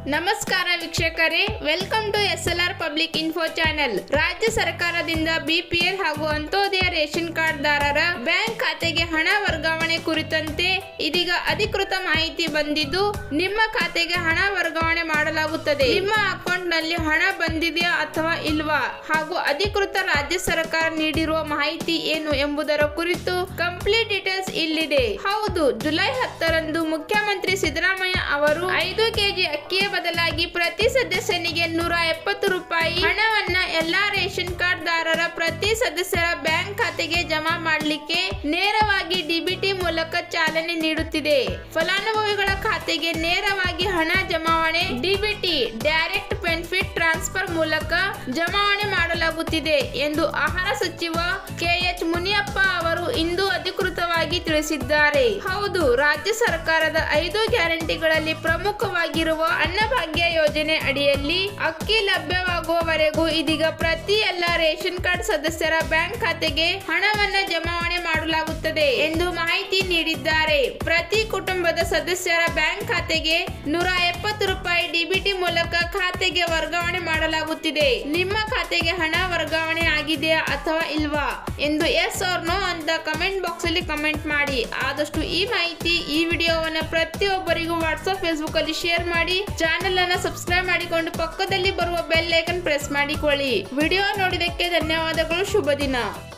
ನಮಸ್ಕಾರ ವೀಕ್ಷಕರೇ welcome to S L R public info channel ರಾಜ್ಯ ಸರ್ಕಾರದಿಂದ ಬಿಪಿಎಲ್ ಹಾಗೂ ಅಂತ್ಯೋದಯ ರೇಷನ್ ಕಾರ್ಡ್ ದಾರರ ಬ್ಯಾಂಕ್ ಖಾತೆಗೆ ಹಣ ವರ್ಗಾವಣೆ ಕುರಿತಂತೆ ಇದೀಗ ಅಧಿಕೃತ ಮಾಹಿತಿ ಬಂದಿದ್ದು ನಿಮ್ಮ ಖಾತೆಗೆ ಹಣ ವರ್ಗಾವಣೆ ಮಾಡಲಾಗುತ್ತದೆ ನಿಮ್ಮ ಅಕೌಂಟ್ ನಲ್ಲಿ ಹಣ ಬಂದಿದೆಯಾ ಅಥವಾ ಇಲ್ವಾ ಹಾಗೂ ಅಧಿಕೃತ ರಾಜ್ಯ ಸರ್ಕಾರ ನೀಡಿರುವ ಮಾಹಿತಿ ಏನು ಎಂಬುದರ ಕುರಿತು ಕಂಪ್ಲೀಟ್ ಡೀಟೇಲ್ಸ್ ಇಲ್ಲಿದೆ ಹೌದು ಜುಲೈ ಹತ್ತರಂದು ಮುಖ್ಯಮಂತ್ರಿ ಸಿದ್ದರಾಮಯ್ಯ ಅವರು ಐದು ಕೆಜಿ ಅಕ್ಕಿಯ ಬದಲಾಗಿ ಪ್ರತಿ ಸದಸ್ಯನಿಗೆ ನೂರ ಎಪ್ಪತ್ತು ರೂಪಾಯಿ ಹಣವನ್ನ ಎಲ್ಲಾ ರೇಷನ್ ಕಾರ್ಡ್ ದಾರರ ಪ್ರತಿ ಸದಸ್ಯರ ಬ್ಯಾಂಕ್ ಖಾತೆಗೆ ಜಮಾ ಮಾಡಲಿಕ್ಕೆ ನೇರವಾಗಿ ಡಿಬಿಟಿ ಮೂಲಕ ಚಾಲನೆ ನೀಡುತ್ತಿದೆ ಫಲಾನುಭವಿಗಳ ಖಾತೆಗೆ ನೇರವಾಗಿ ಹಣ ಜಮಾವಣೆ ಡಿಬಿಟಿ ಡೈರೆಕ್ಟ್ ಬೆನಿಫಿಟ್ ಟ್ರಾನ್ಸ್ಫರ್ ಮೂಲಕ ಜಮಾವಣೆ ಮಾಡಲಾಗುತ್ತಿದೆ ಎಂದು ಆಹಾರ ಸಚಿವ ಕೆಎಚ್ ಮುನಿಯಪ್ಪ ಅವರು ಇಂದು ಅಧಿಕೃತವಾಗಿ ತಿಳಿಸಿದ್ದಾರೆ ಹೌದು ರಾಜ್ಯ ಸರ್ಕಾರದ ಐದು ಗ್ಯಾರಂಟಿಗಳಲ್ಲಿ ಪ್ರಮುಖವಾಗಿರುವ ಅನ್ನಭಾಗ್ಯ ಯೋಜನೆ ಅಡಿಯಲ್ಲಿ ಅಕ್ಕಿ ಲಭ್ಯವಾಗುವವರೆಗೂ ಇದೀಗ ಪ್ರತಿ ಎಲ್ಲ ರೇಷನ್ ಕಾರ್ಡ್ ಸದಸ್ಯರ ಬ್ಯಾಂಕ್ ಖಾತೆಗೆ ಹಣವನ್ನ ಜಮಾವಣೆ ಮಾಡಲಾಗುತ್ತದೆ ಎಂದು ಮಾಹಿತಿ ನೀಡಿದ್ದಾರೆ ಪ್ರತಿ ಕುಟುಂಬದ ಸದಸ್ಯರ ಬ್ಯಾಂಕ್ ಖಾತೆಗೆ ನೂರ ಎಪ್ಪತ್ತು ರೂಪಾಯಿ ಡಿಬಿಟಿ ಮೂಲಕ ಖಾತೆಗೆ ವರ್ಗಾವಣೆ ಮಾಡಲಾಗುತ್ತಿದೆ ನಿಮ್ಮ ಖಾತೆಗೆ ಹಣ ವರ್ಗಾವಣೆ ಆಗಿದೆಯಾ ಅಥವಾ ಇಲ್ವಾ ಎಂದು ಎಸ್ ಆರ್ ನೋ ಅಂತ ಕಮೆಂಟ್ ಬಾಕ್ಸ್ ಅಲ್ಲಿ ಕಮೆಂಟ್ ಮಾಡಿ ಆದಷ್ಟು ಈ ಮಾಹಿತಿ ಈ ವಿಡಿಯೋವನ್ನ ಪ್ರತಿಯೊಬ್ಬರಿಗೂ ವಾಟ್ಸ್ಆಪ್ ಫೇಸ್ಬುಕ್ ಅಲ್ಲಿ ಶೇರ್ ಮಾಡಿ ಚಾನೆಲ್ ಅನ್ನ ಸಬ್ಸ್ಕ್ರೈಬ್ ಮಾಡಿಕೊಂಡು ಪಕ್ಕದಲ್ಲಿ ಬರುವ ಬೆಲ್ ಐಕನ್ ಪ್ರೆಸ್ ಮಾಡಿಕೊಳ್ಳಿ ವಿಡಿಯೋ ನೋಡಿದಕ್ಕೆ ಧನ್ಯವಾದಗಳು ಶುಭ ದಿನ